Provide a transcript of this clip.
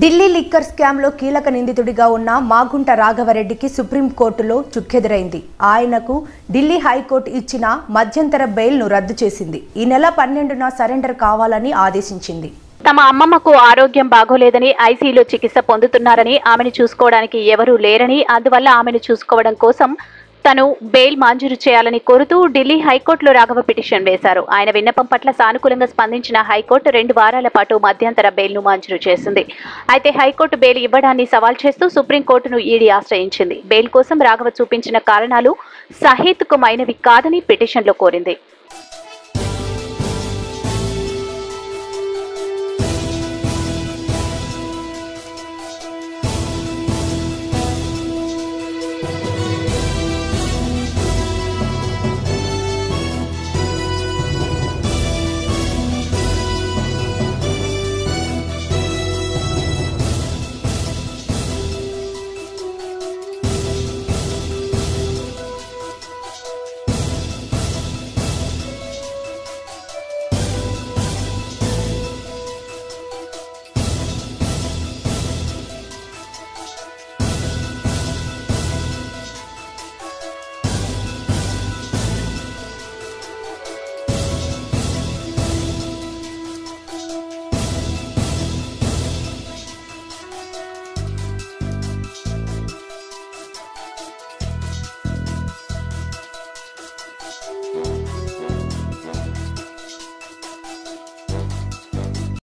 Delhi liquor స్కామ్లో కీలక నిందితుడిగా ఉన్న మాగుంట రాఘవరెడ్డికి సుప్రీంకోర్టులో చుక్కెదురైంది ఆయనకు ఢిల్లీ హైకోర్టు ఇచ్చిన మధ్యంతర బెయిల్ను రద్దు చేసింది ఈ నెల పన్నెండున సరెండర్ కావాలని ఆదేశించింది తమ అమ్మమ్మకు ఆరోగ్యం బాగోలేదని ఐసీయూలో చికిత్స పొందుతున్నారని ఆమెను చూసుకోవడానికి ఎవరూ లేరని అందువల్ల ఆమెను చూసుకోవడం కోసం తను బెయిల్ మంజూరు చేయాలని కోరుతూ ఢిల్లీ హైకోర్టులో రాఘవ పిటిషన్ వేశారు ఆయన విన్నపం పట్ల సానుకూలంగా స్పందించిన హైకోర్టు రెండు వారాల పాటు మధ్యంతర బెయిల్ను మంజూరు చేసింది అయితే హైకోర్టు బెయిల్ ఇవ్వడాన్ని సవాల్ చేస్తూ సుప్రీంకోర్టును ఈడీ ఆశ్రయించింది బెయిల్ కోసం రాఘవ చూపించిన కారణాలు సహేతుకమైనవి కాదని పిటిషన్లో కోరింది